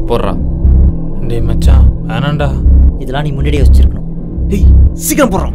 போடுறா டேய் மச்சான் வேணாண்டா இதெல்லாம் நீ முன்னாடியே யோசிச்சிருக்கணும் ஏய் சீக்கிரம் போடுறோம்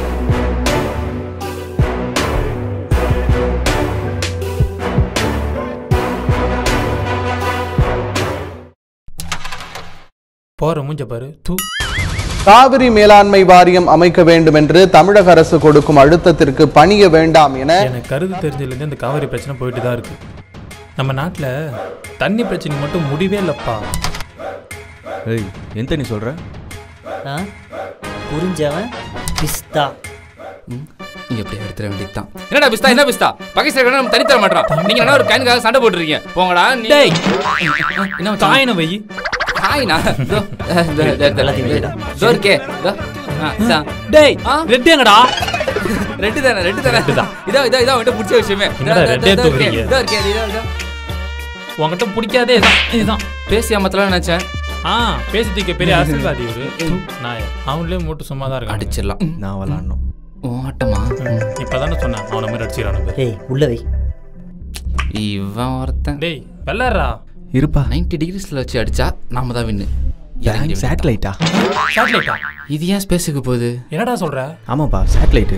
போற மூஞ்ச பாரு தூ காவிரி மேலாண்மை வாரியம் அமைக்க வேண்டும் என்று தமிழக அரசு கொடுக்கும் அழுத்தத்திற்கு பணிய வேண்டாம் என எனக்கு கருது தெரிஞ்சதுலேருந்து இந்த காவிரி பிரச்சனை போயிட்டு தான் இருக்கு நம்ம நாட்டில் தண்ணி பிரச்சனை மட்டும் முடிவே இல்லைப்பா ஏய் எந்த நீ சொல்ற ஆ புரிஞ்சவன் பிஸ்தா நீங்க எப்படி எடுத்துட வேண்டியதுதான் என்னடா பிஸ்தா என்ன பிஸ்தா பகைஸ்தர் நம்ம தனி தர மாட்டோம் நீங்க என்ன ஒரு கேனுக்காக சண்டை போட்டுருக்கீங்க போங்கடா நீ டேய் என்ன மச்சான்? தாயின வை காயினா இதோ, அஹ், இதோ, இதோ, இதோ, எல்லாத்தையும் இதோ, வைடா. இதோ இருக்கே இதோ. ஆ, இதான். டேய் ஆ? ரெட்டு எங்கடா ரெட்டு தானே ரெட்டு தானே ரெட்டு தான். இதோ இதோ இதோ அவன்கிட்ட பிடிச்ச விஷயமே இதோ, என்னடா இதோ, ரெட்டே இதோ இருக்கே, தூக்குறீங்க? இதோ இருக்கே, இதோ, இதோ. உன்கிட்ட பிடிக்காதே இதுதான் இதுதான் பேசி அமத்தலாம் நினைச்சேன் ஆ பேசிட்டு பெரிய அரசியல்வாதி இவரு தூ, நாய அவன்லயே மூட்டு சும்மா தான் இருக்கான் அடிச்சிடலாம் நான் விளாடணும் ஓட்டமா இப்பதானே சொன்னேன் அவனை மாதிரி அடிச்சிடறானு ஏய் உள்ள வை இவன் ஒருத்தன் டேய் வெள்ளாடுறா இருப்பா நைன்டி டிகிரிஸ்ல வச்சு அடிச்சா நாம தான் வின்னு பேங்க் சேட்டலைட்டா சேட்டலைட்டா இது ஏன் ஸ்பேஸுக்கு போகுது என்னடா சொல்ற ஆமாப்பா சேட்டலைட்டு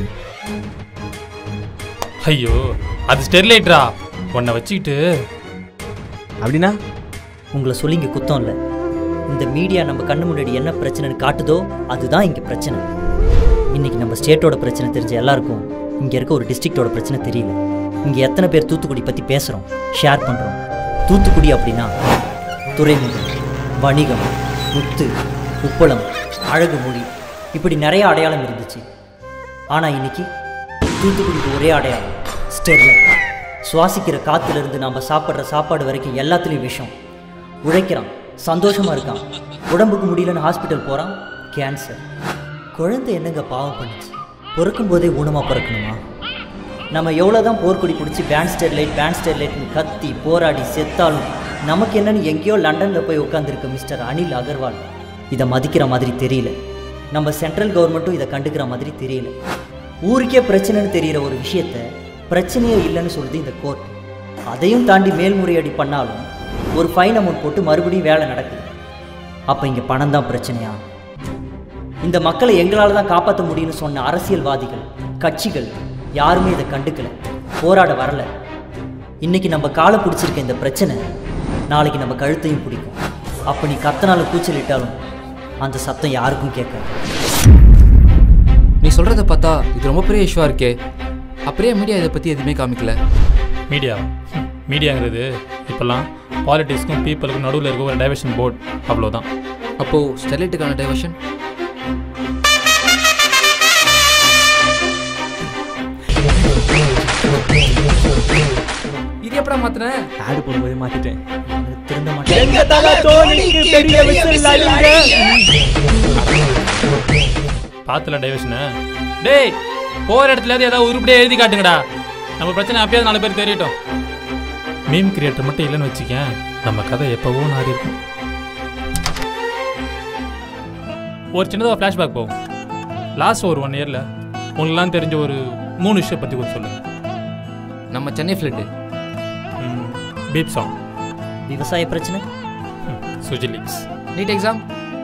ஐயோ அது ஸ்டெர்லைட்ரா உன்னை வச்சுக்கிட்டு அப்படின்னா உங்களை சொல்லி இங்கே குத்தம் இல்லை இந்த மீடியா நம்ம கண்ணு முன்னாடி என்ன பிரச்சனைன்னு காட்டுதோ அதுதான் இங்கே பிரச்சனை இன்னைக்கு நம்ம ஸ்டேட்டோட பிரச்சனை தெரிஞ்ச எல்லாருக்கும் இங்கே இருக்க ஒரு டிஸ்ட்ரிக்டோட பிரச்சனை தெரியல இங்கே எத்தனை பேர் தூத்துக்குடி பற்றி பேசுகிறோம் ஷேர் பண்ணுறோம் தூத்துக்குடி அப்படின்னா துறைமுகம் வணிகம் முத்து உப்பளம் அழகு மொழி இப்படி நிறைய அடையாளம் இருந்துச்சு ஆனால் இன்னைக்கு தூத்துக்குடிக்கு ஒரே அடையாளம் ஸ்டெர்லைட் சுவாசிக்கிற காத்துலேருந்து நம்ம சாப்பிட்ற சாப்பாடு வரைக்கும் எல்லாத்துலேயும் விஷம் உழைக்கிறான் சந்தோஷமாக இருக்கான் உடம்புக்கு முடியலன்னு ஹாஸ்பிட்டல் போகிறான் கேன்சர் குழந்தை என்னங்க பாவம் பண்ணுச்சு பிறக்கும் போதே ஊனமாக பிறக்கணுமா நம்ம எவ்வளோ தான் போர்க்கொடி பிடிச்சி பேண்ட் ஸ்டெர்லைட் பேண்ட் ஸ்டெர்லைட்னு கத்தி போராடி செத்தாலும் நமக்கு என்னன்னு எங்கேயோ லண்டனில் போய் உட்காந்துருக்க மிஸ்டர் அனில் அகர்வால் இதை மதிக்கிற மாதிரி தெரியல நம்ம சென்ட்ரல் கவர்மெண்ட்டும் இதை கண்டுக்கிற மாதிரி தெரியல ஊருக்கே பிரச்சனைன்னு தெரிகிற ஒரு விஷயத்த பிரச்சனையே இல்லைன்னு சொல்லுது இந்த கோர்ட் அதையும் தாண்டி மேல்முறையீடு பண்ணாலும் ஒரு ஃபைன் அமௌண்ட் போட்டு மறுபடியும் வேலை நடக்குது அப்போ இங்கே பணம் தான் பிரச்சனையா இந்த மக்களை எங்களால் தான் காப்பாற்ற முடியும்னு சொன்ன அரசியல்வாதிகள் கட்சிகள் யாருமே இதை கண்டுக்கல போராட வரல இன்னைக்கு நம்ம காலை பிடிச்சிருக்க இந்த பிரச்சனை நாளைக்கு நம்ம கழுத்தையும் பிடிக்கும் அப்போ நீ கத்தனால கூச்சலிட்டாலும் அந்த சத்தம் யாருக்கும் கேட்காது நீ சொல்றத பார்த்தா இது ரொம்ப பெரிய இஷ்யூவா இருக்கே அப்படியே மீடியா இதை பத்தி எதுவுமே காமிக்கல மீடியா மீடியாங்கிறது இப்போல்லாம் பாலிட்டிக்ஸ்க்கும் பீப்புளுக்கும் நடுவில் இருக்க ஒரு டைவர்ஷன் போர்ட் அவ்வளோதான் அப்போ ஸ்டெர்லைட்டுக்கான டைவர்ஷன் இது எப்படா மாத்தினேன் ஆடு போடும்போதே மாத்திட்டேன் திருந்த மாட்டேன் பாத்துல டைவர்ஷனு டேய் போகிற இடத்துல ஏதாவது உருப்படியாக எழுதி காட்டுங்கடா நம்ம பிரச்சனை அப்பயாவது நாலு பேர் தெரியட்டும் மீம் கிரியேட்டர் மட்டும் இல்லைன்னு வச்சுக்கேன் நம்ம கதை எப்போவோ நாரி இருக்கும் ஒரு சின்னதாக ஃப்ளாஷ்பேக் போகும் லாஸ்ட் ஒரு ஒன் இயரில் உங்களுக்குலாம் தெரிஞ்ச ஒரு மூணு விஷயம் பற்றி கொஞ்சம் சொல்லுங்கள் நம்ம சென்னை ஃப்ளட்டு பீப் சாங் விவசாய பிரச்சனை சுஜிலிக்ஸ் நீட் எக்ஸாம்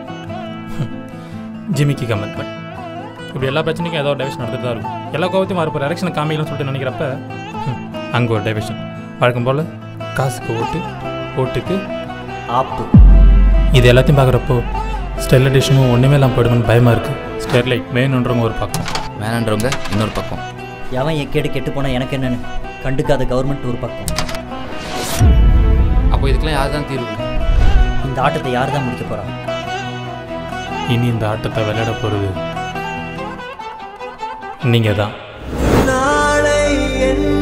ஜிமிக்கி கமெண்ட்மெண்ட் இப்படி எல்லா பிரச்சனைக்கும் ஏதோ டைவர்ஷன் நடந்துட்டு தான் இருக்கும் எல்லா கோபத்தையும் வரப்போ எலெக்ஷனை காமிக்கலாம்னு சொல்லிட்டு நினைக்கிறப்ப அங்கே ஒரு டைவர்ஷன் வழக்கம் போல் காசுக்கு ஓட்டு ஓட்டுக்கு ஆப்பு இது எல்லாத்தையும் பார்க்குறப்போ ஸ்டெர்லைட்டேஷனும் ஒன்றுமே இல்லாமல் போயிடுமோன்னு பயமாக இருக்குது ஸ்டெர்லைட் மெயின்ன்றவங்க ஒரு பக்கம் வேணான்றவங்க இன்னொரு பக்கம் எவன் என் கேடு கெட்டு போனால் எனக்கு என்னன்னு கண்டுக்காத கவர்மெண்ட் ஒரு பக்கம் அப்போ இதுக்கெல்லாம் யார் தான் தீர்வு இந்த ஆட்டத்தை யார் தான் முடிக்க போறா இனி இந்த ஆட்டத்தை விளையாட போகிறது நீங்கள் தான் நாளை என்ன